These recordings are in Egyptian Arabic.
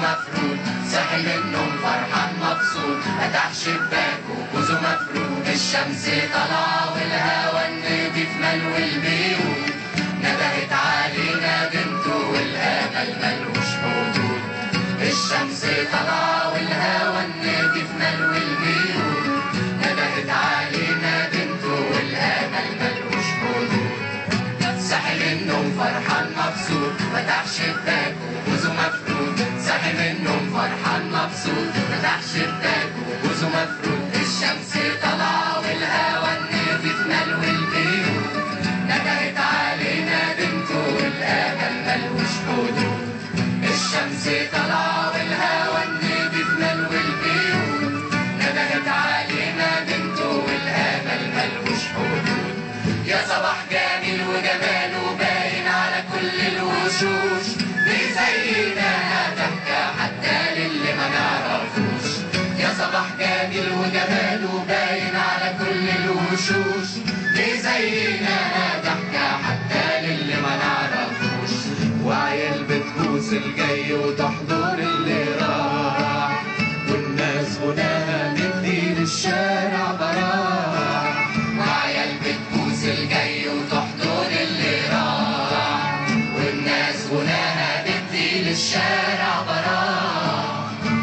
مفرود صاحي من النوم فرحان مبسوط فتح شباكه وبوزه مفرود الشمس طالعة والهوا النضيف ملو البيوت ندهت علينا بنته والامل ملوش حدود الشمس طالعة والهوا النضيف ملو البيوت ندهت علينا بنته والامل ملوش حدود صاحي من النوم فرحان مبسوط فتح شباكه وبوزه مفرود صاحي من النوم فرحان مبسوط فتح شباكه وبوزه مفرود الشمس طالعة والهوا النضيف ملو البيوت ندهت علينا بنته والامل ملوش حدود الشمس طالعة والهوا النضيف ملو البيوت ندهت علينا بنته والامل ملوش حدود يا صباح جميل وجماله باين على كل الوشوش بيزينها ضحكة حتى للي ما نعرفوش يا صباح جميل وجماله باين على كل الوشوش بيزينها ضحكة حتى للي ما نعرفوش وعيال بتبوس الجاي وتحضر اللي راح والناس غناها ندي للشارع براح وعيال بتبوس الجاي وتحضر اللي راح والناس غناها بتدي للشارع براح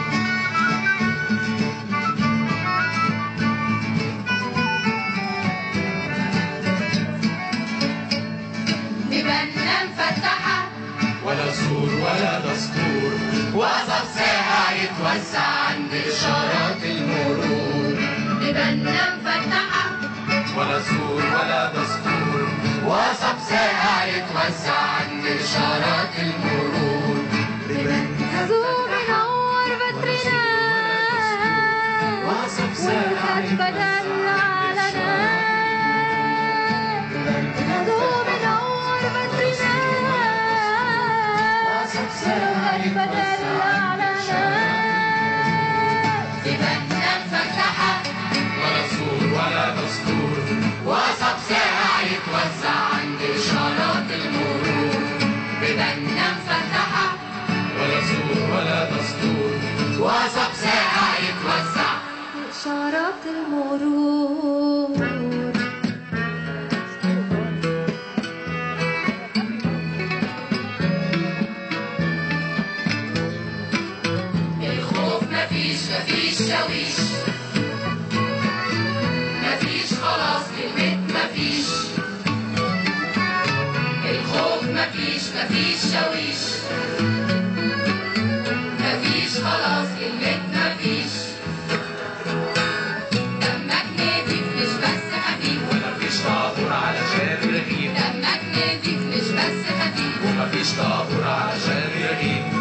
بيباننا مفتحة ولا سور ولا دستور وقصب ساعة يتوزع عند إشارات المرور بيباننا مفتحة ولا سور ولا دستور وقصب ساعة يتوزع عند إشارات المرور زوم ينور بدرنا وقصب ساعة والخد بدل علنا زوم ينور بدرنا والخد بدل علنا بيباننا مفتحة ولا سور ولا دستور وقصب ساعة يتوزع عند إشارات المرور بيباننا مفتحة ولا سور ولا دستور وقصب ساعة يتوزع إشارات المرور الخوف مفيش مفيش شويش مفيش خلاص كلمة مفيش الخوف مفيش مفيش شويش مفيش خلاص كلمة مفيش دمك نضيف مش بس خفيف ومفيش طابور علشان رغيف دمك نضيف مش بس خفيف ومفيش طابور علشان رغيف